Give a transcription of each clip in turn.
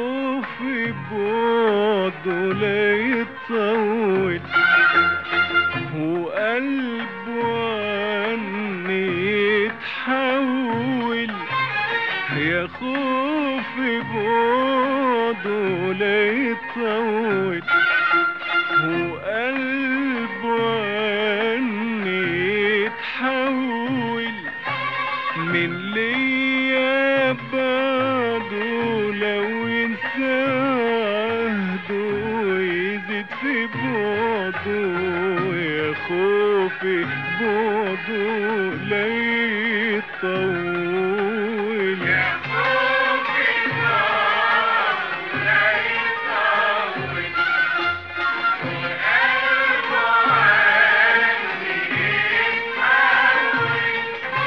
خوفي بعده لا يطول وقلبه عني يتحول يا خوفي بعده لا يطول وقلبه عني يتحول من ليا بعده لو ينسى عهده ويزيد في بعده يا خوفي بعده لا يطول يا خوفي بعده لا يطول وقلبه عني يتحول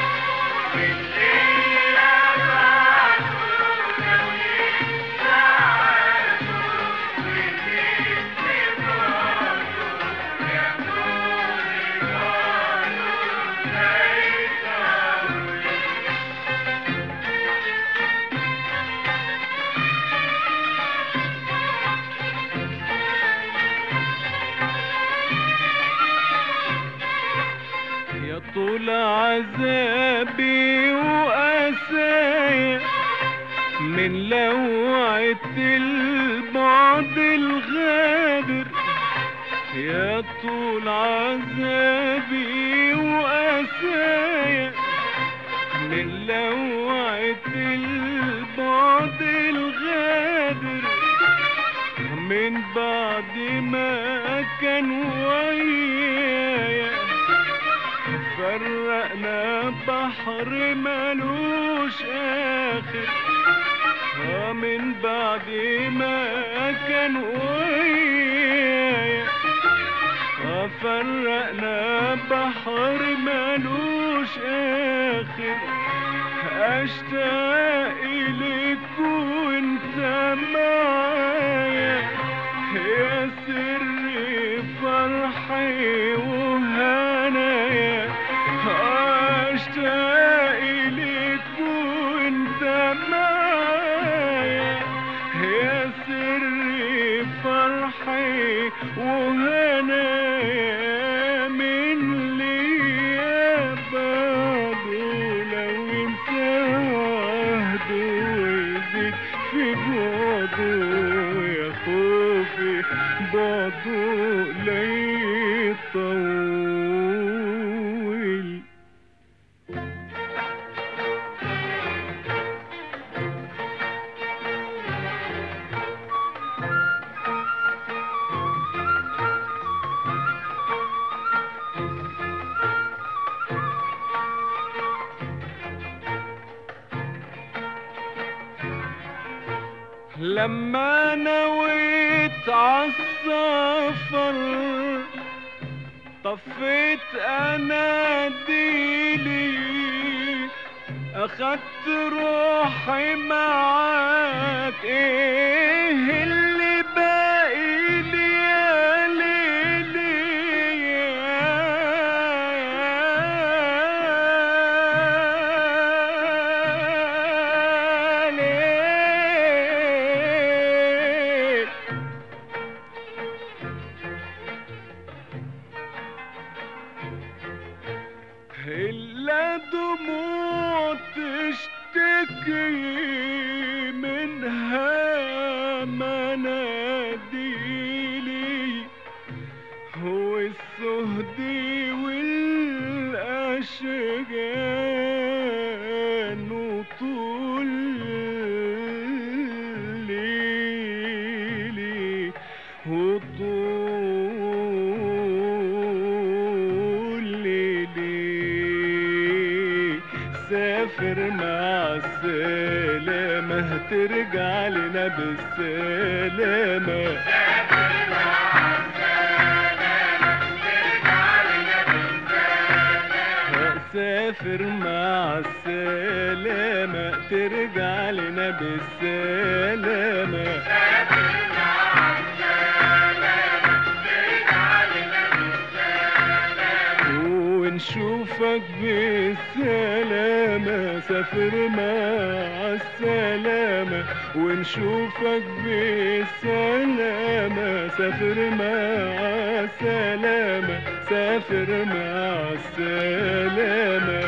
يا طول عذابي وأسايا من لوعة البعد الغادر يا طول عذابي وأسايا من لوعة البعد الغادر من بعد ما كان ويايا فرقنا بحر ملوش آخر آه من بعد ما كان ويايا آه فرقنا بحر ملوش آخر أشتاق إليك وأنت معايا يا سر فرحي وهنايا أشتاق إليك وأنت معايا يا سر فرحي وهنايا من ليا بعده لو ينسى عهده ويزيد في بعده يا خوفي بعده لا يطول لما نويت عالسفر طفيت اناديلي اخدت روحي معاك ايه اللي باقي لي يا ليلي يا ليل إلا دموع تشتكي منها مناديلي هو السهد والأشجان وطول ليلي وطول ليلي سافر مع السلامة ترجع لنا بالسلامة سافر مع السلامة ترجع لنا بالسلامة ونشوفك بالسلامة سافر مع السلامة ونشوفك بالسلامة سافر مع السلامة سافر مع السلامة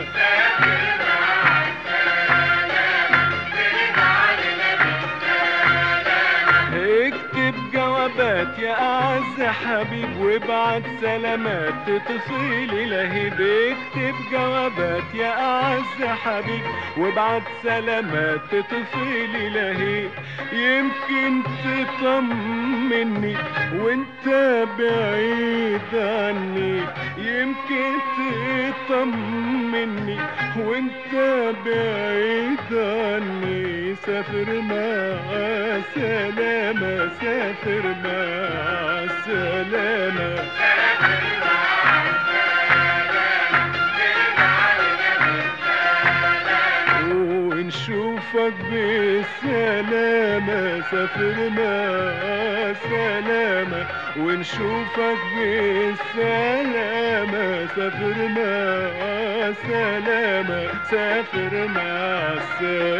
اكتب جوابات يا اعز حبيب وابعت سلامات تطفيلي لهيب اكتب جوابات يا اعز حبيب وابعت سلامات تطفيلي لهيب يمكن تطمني وانت بعيد عني يمكن تطمني وانت بعيد عني سافر مع السلامة سافر مع السلامة ونشوفك بالسلامة سافر مع السلامة ونشوفك بالسلامة سافر مع السلامة سافر مع السلامة